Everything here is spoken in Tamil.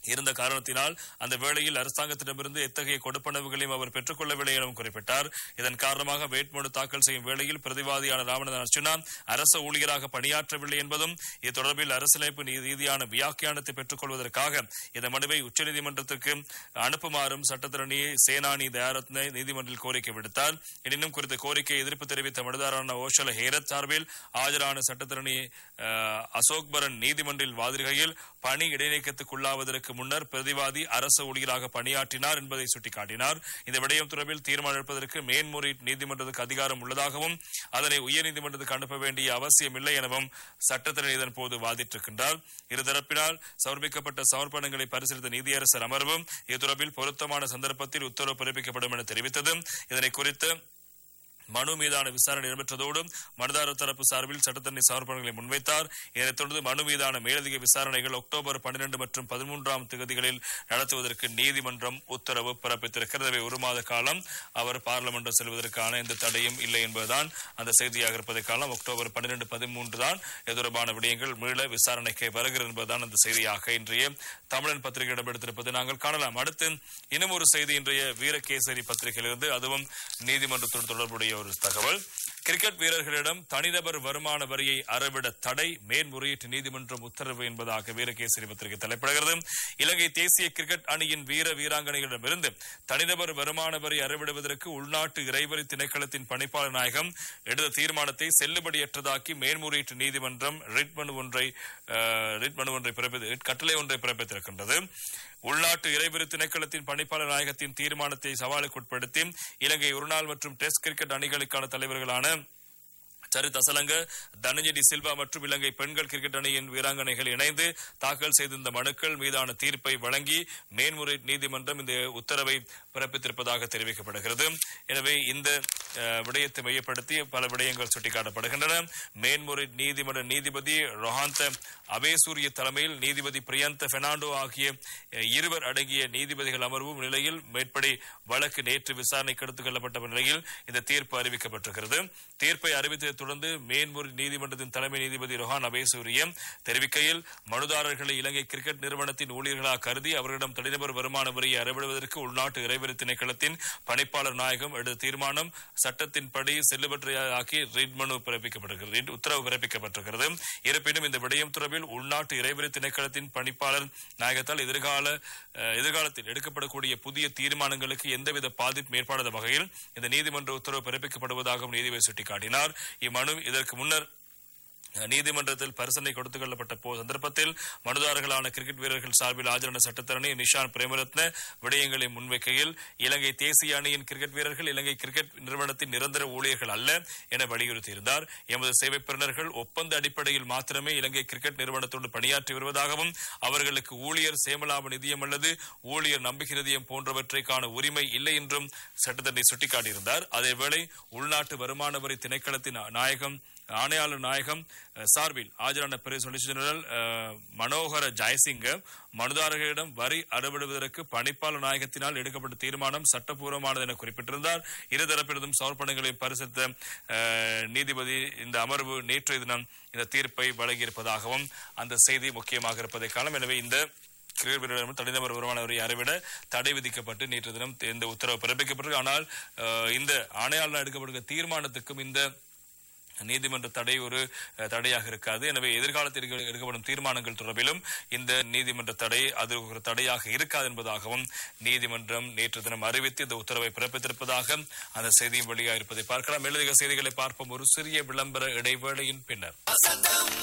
இருந்த காரணத்தினால் அந்த வேளையில் அரசாங்கத்திடமிருந்து எத்தகைய கொடுப்பனவுகளையும் அவர் பெற்றுக் கொள்ளவில்லை எனவும் குறிப்பிட்டார் இதன் காரணமாக வேட்புமனு தாக்கல் செய்யும் வேளையில் பிரதிவாதியான ராமநாதன் அர்ச்சுனா அரசு ஊழியராக பணியாற்றவில்லை என்பதும் இது தொடர்பில் அரசியலமைப்பு நீ- ரீதியான வியாக்கியானத்தை பெற்றுக் கொள்வதற்காக இந்த மனுவை உச்சநீதிமன்றத்திற்கு அனுப்புமாறும் சட்டத்தரணி சேனானி தயாரத்ன நீதிமன்றில் கோரிக்கை விடுத்தார் எனினும் குறித்த கோரிக்கை எதிர்ப்பு தெரிவித்த மனுதாரான ஓஷல ஹேரத் சார்பில் ஆஜரான சட்டத்தரணி அஹ், அசோக் பரன் நீதிமன்றில் வாதிடுகையில் பணி இடைநீக்கத்துக்குள்ளாவதற்கு முன்னர் பிரதிவாதி அரசு ஊழியராக பணியாற்றினார் என்பதை சுட்டிக்காட்டினார் இந்த விடயம் தொடர்பில் தீர்மானம் எடுப்பதற்கு மேன்முறையீட்டு நீதிமன்றத்துக்கு அதிகாரம் உள்ளதாகவும் அதனை உயர்நீதிமன்றத்துக்கு அனுப்ப வேண்டிய அவசியமில்லை எனவும் சட்டத்தினர் இதன் போது வாதிட்டிருக்கின்றார் இருதரப்பினால் சமர்ப்பிக்கப்பட்ட சமர்ப்பணங்களை பரிசீலித்த நீதியரசர் அமர்வும் இது தொடர்பில் பொருத்தமான சந்தர்ப்பத்தில் உத்தரவு பிறப்பிக்கப்படும் என தெரிவித்தது இதனை குறித்து மனு மீதான விசாரணை இடம்பெற்றதோடு மனுதாரர் தரப்பு சார்பில் சட்டத்தண்ணி சமர்ப்பணங்களை முன்வைத்தார் இதனைத் தொடர்ந்து மனு மீதான மேலதிக விசாரணைகள் அக்டோபர் பன்னிரண்டு மற்றும் பதிமூன்றாம் தேதிகளில் நடத்துவதற்கு நீதிமன்றம் உத்தரவு பிறப்பித்திருக்கிறது எனவே ஒரு மாத காலம் அவர் பார்லமென்றம் செல்வதற்கான எந்த தடையும் இல்லை என்பதுதான் அந்த செய்தியாக இருப்பதை காலம் அக்டோபர் பன்னிரண்டு பதிமூன்று தான் இது தொடர்பான விடயங்கள் மீள விசாரணைக்கு வருகிறது என்பதுதான் அந்த செய்தியாக இன்றைய தமிழன் பத்திரிகை இடம்பெடுத்திருப்பதை நாங்கள் காணலாம் அடுத்து இன்னும் ஒரு செய்தி இன்றைய வீரகேசரி பத்திரிகையிலிருந்து அதுவும் நீதிமன்றத்துடன் தொடர்புடைய ஒரு தகவல் கிரிக்கெட் வீரர்களிடம் தனிநபர் வருமான வரியை அறவிட தடை மேன்முறையீட்டு நீதிமன்றம் உத்தரவு என்பதாக வீரகேசரி பத்திரிகை தலைப்பிடுகிறது இலங்கை தேசிய கிரிக்கெட் அணியின் வீர வீராங்கனைகளிடமிருந்து தனிநபர் வருமான வரி அறவிடுவதற்கு உள்நாட்டு இறைவரி திணைக்களத்தின் பணிப்பாளர் நாயகம் எடுத்த தீர்மானத்தை செல்லுபடியற்றதாக்கி மேன்முறையீட்டு நீதிமன்றம் ரிட் மனு ஒன்றை அஹ், ரிட் மனு ஒன்றை பிறப்பித்து கட்டளை ஒன்றை பிறப்பித்திருக்கின்றது உள்நாட்டு இறைவரி திணைக்களத்தின் பணிப்பாளர் நாயகத்தின் தீர்மானத்தை சவாலுக்குட்படுத்தி இலங்கை ஒருநாள் மற்றும் டெஸ்ட் கிரிக்கெட் அணிகளுக்கான தலைவர்களான சரித் அசலங்க தனஞ்சடி சில்வா மற்றும் இலங்கை பெண்கள் கிரிக்கெட் அணியின் வீராங்கனைகள் இணைந்து தாக்கல் செய்திருந்த மனுக்கள் மீதான தீர்ப்பை வழங்கி மேன்முறை நீதிமன்றம் இந்த உத்தரவை பிறப்பித்திருப்பதாக தெரிவிக்கப்படுகிறது எனவே இந்த அஹ், விடயத்தை மையப்படுத்தி பல விடயங்கள் சுட்டிக்காட்டப்படுகின்றன மேன்முறை நீதிமன்ற நீதிபதி ரொஹாந்த அபேசூரிய தலைமையில் நீதிபதி பிரியந்த பெர்னாண்டோ ஆகிய அஹ், இருவர் அடங்கிய நீதிபதிகள் அமர்வும் நிலையில் மேற்படி வழக்கு நேற்று விசாரணைக்கு எடுத்துக் கொள்ளப்பட்ட நிலையில் இந்த தீர்ப்பு அறிவிக்கப்பட்டிருக்கிறது தீர்ப்பை அறிவித்ததை தொடர்ந்து மேன்முறை நீதிமன்றத்தின் தலைமை நீதிபதி ரொஹான் அபேசூரியம் தெரிவிக்கையில் மனுதாரர்களை இலங்கை கிரிக்கெட் நிறுவனத்தின் ஊழியர்களாக கருதி அவர்களிடம் தனிநபர் வருமான வரியை அறவிடுவதற்கு உள்நாட்டு இறைவரி திணைக்களத்தின் பணிப்பாளர் நாயகம் எடுத்த தீர்மானம் சட்டத்தின்படி செல்லுபடியாக்கி ரிட் மனு பிறப்பிக்கப்பட்டிருக்கிறது ரிட் உத்தரவு பிறப்பிக்கப்பட்டிருக்கிறது இருப்பினும் இந்த விடயம் தொடர்பில் உள்நாட்டு இறைவரி திணைக்களத்தின் பணிப்பாளர் நாயகத்தால் எதிர்கால அஹ், எதிர்காலத்தில் எடுக்கப்படக்கூடிய புதிய தீர்மானங்களுக்கு எந்தவித பாதிப்பும் ஏற்படாத வகையில் இந்த நீதிமன்ற உத்தரவு பிறப்பிக்கப்படுவதாகவும் நீதிபதி சுட்டிக்காட்டினார் இம்மனு இதற்கு முன்னர் நீதிமன்றத்தில் பரிசீலனை கொடுத்துக் கொள்ளப்பட்ட போ சந்தர்ப்பத்தில் மனுதாரர்களான கிரிக்கெட் வீரர்கள் சார்பில் ஆஜரான சட்டத்தரணி நிஷான் பிரேமரத்ன விடயங்களை முன்வைக்கையில் இலங்கை தேசிய அணியின் கிரிக்கெட் வீரர்கள் இலங்கை கிரிக்கெட் நிறுவனத்தின் நிரந்தர ஊழியர்கள் அல்ல என வலியுறுத்தியிருந்தார் எமது சேவை பெறுநர்கள் ஒப்பந்த அடிப்படையில் மாத்திரமே இலங்கை கிரிக்கெட் நிறுவனத்தோடு பணியாற்றி வருவதாகவும் அவர்களுக்கு ஊழியர் சேமலாப நிதியம் அல்லது ஊழியர் நம்பிக்கை நிதியம் போன்றவற்றைக்கான உரிமை இல்லை என்றும் சட்டத்தரணி சுட்டிக்காட்டியிருந்தார் அதேவேளை உள்நாட்டு வருமான வரி திணைக்களத்தின் நாயகம் ஆணையாளர் நாயகம் அஹ், சார்பில் ஆஜரான பெரிய சொலிசிட்டர் ஜெனரல் அஹ், மனோகர ஜெயசிங்க மனுதாரர்களிடம் வரி அறவிடுவதற்கு பணிப்பாளர் நாயகத்தினால் எடுக்கப்பட்ட தீர்மானம் சட்டப்பூர்வமானது என குறிப்பிட்டிருந்தார் இருதரப்பினதும் சமர்ப்பணங்களை பரிசீலித்த அஹ், நீதிபதி இந்த அமர்வு நேற்றைய தினம் இந்த தீர்ப்பை வழங்கியிருப்பதாகவும் அந்த செய்தி முக்கியமாக இருப்பதை காலம் எனவே இந்த கிரிக்கெட் வீரரிடம் தனிநபர் வருமான வரி அறவிட தடை விதிக்கப்பட்டு நேற்று தினம் இந்த உத்தரவு பிறப்பிக்கப்பட்டது ஆனால் அஹ், இந்த ஆணையாளர் எடுக்கப்படுகிற தீர்மானத்துக்கும் இந்த நீதிமன்ற தடை ஒரு அஹ், தடையாக இருக்காது எனவே எதிர்காலத்தில் எடுக்க- எடுக்கப்படும் தீர்மானங்கள் தொடர்பிலும் இந்த நீதிமன்ற தடை அது ஒரு தடையாக இருக்காது என்பதாகவும் நீதிமன்றம் நேற்று தினம் அறிவித்து இந்த உத்தரவை பிறப்பித்திருப்பதாக அந்த செய்தியும் வெளியாக இருப்பதை பார்க்கலாம் மேலதிக செய்திகளை பார்ப்போம் ஒரு சிறிய விளம்பர இடைவேளையின் பின்னர்